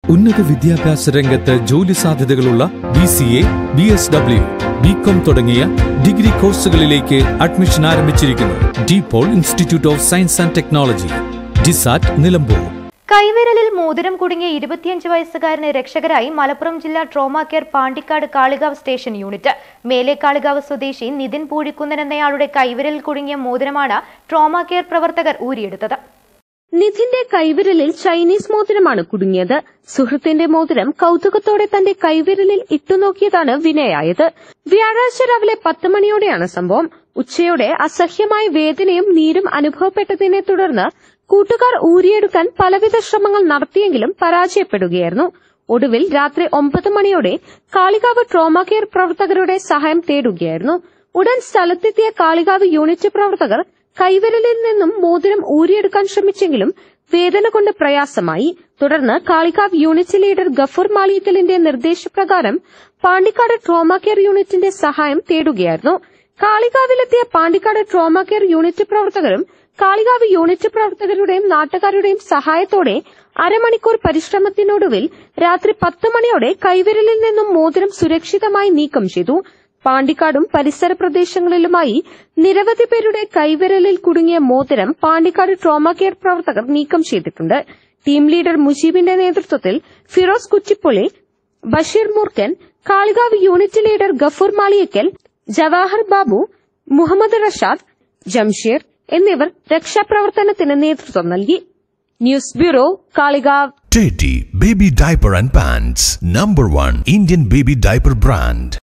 ഉന്നത വിദ്യാഭ്യാസ രംഗത്ത് ജോലി സാധ്യതകളുള്ള B C A B S W B Com തുടങ്ങിയ ഡിഗ്രി കോഴ്സുകളിലേക്ക് അഡ്മിഷൻ ആരംഭിച്ചിരിക്കുന്നു DePaul Institute of Science and Technology DiSAT Nilambur കൈവിരലിൽ മോതിരം കുടുങ്ങിയ ഇരുപത്തിയഞ്ച് വയസ്സുകാരന് രക്ഷകരായി മലപ്പുറം ജില്ലാ trauma care Pandikkad Kalikavu station unit മേലെ കാളികാവ് സ്വദേശി നിതിൻ പൂഴിക്കുന്നൻ എന്നയാളുടെ കൈവിരലിൽ കുടുങ്ങിയ മോതിരമാണ് ട്രോമാ കെയർ പ്രവർത്തകർ ഊരിയെടുത്തത് നിധിന്റെ കൈവിരലിൽ ചൈനീസ് മോതിരമാണ് കുടുങ്ങിയത് സുഹൃത്തിന്റെ മോതിരം കൗതുകത്തോടെ തന്റെ കൈവിരലിൽ ഇട്ടുനോക്കിയതാണ് വിനയായത് വ്യാഴാഴ്ച രാവിലെ പത്ത് മണിയോടെയാണ് സംഭവം ഉച്ചയോടെ അസഹ്യമായ വേദനയും നീരും അനുഭവപ്പെട്ടതിനെ തുടർന്ന് കൂട്ടുകാർ ഊരിയെടുക്കാൻ പലവിധ ശ്രമങ്ങൾ നടത്തിയെങ്കിലും പരാജയപ്പെടുകയായിരുന്നു ഒടുവിൽ രാത്രി ഒമ്പത് മണിയോടെ കാളികാവ് ട്രോമാ കെയർ പ്രവർത്തകരുടെ സഹായം തേടുകയായിരുന്നു ഉടൻ സ്ഥലത്തെത്തിയ കാളികാവ് യൂണിറ്റ് പ്രവർത്തകർ കൈവിരലിൽ നിന്നും മോതിരം ഊരിയെടുക്കാൻ ശ്രമിച്ചെങ്കിലും വേദന കൊണ്ട് പ്രയാസമായി തുടർന്ന് കാളികാവ് യൂണിറ്റ് ലീഡർ ഗഫൂർ മാളിയക്കലിന്റെ നിർദ്ദേശപ്രകാരം പാണ്ടിക്കാട് ട്രോമാ കെയർ യൂണിറ്റിന്റെ സഹായം തേടുകയായിരുന്നു കാളികാവിലെത്തിയ പാണ്ടിക്കാട് ട്രോമാ കെയർ യൂണിറ്റ് പ്രവർത്തകരും കാളികാവ് യൂണിറ്റ് പ്രവർത്തകരുടെയും നാട്ടുകാരുടെയും സഹായത്തോടെ അരമണിക്കൂർ പരിശ്രമത്തിനൊടുവിൽ രാത്രി പത്ത് മണിയോടെ കൈവിരലിൽ നിന്നും മോതിരം സുരക്ഷിതമായി നീക്കം ചെയ്തു പാണ്ടിക്കാടും പരിസര പ്രദേശങ്ങളിലുമായി നിരവധി പേരുടെ കൈവിരലിൽ കുടുങ്ങിയ മോതിരം പാണ്ടിക്കാട് ട്രോമാ കെയർ പ്രവർത്തകർ നീക്കം ചെയ്തിട്ടുണ്ട് ടീം ലീഡർ മുജീബിന്റെ നേതൃത്വത്തിൽ ഫിറോസ് കുച്ചിപ്പുളി ബഷീർ മൂർക്കൻ കാളികാവ് യൂണിറ്റ് ലീഡർ ഗഫൂർ മാളിയക്കൽ ജവാഹർ ബാബു മുഹമ്മദ് റഷാദ് ജംഷീർ എന്നിവർ രക്ഷാപ്രവർത്തനത്തിന് നേതൃത്വം നൽകി news bureau Kalikavu Teddy Baby Diaper and Pants, number one Indian baby diaper brand.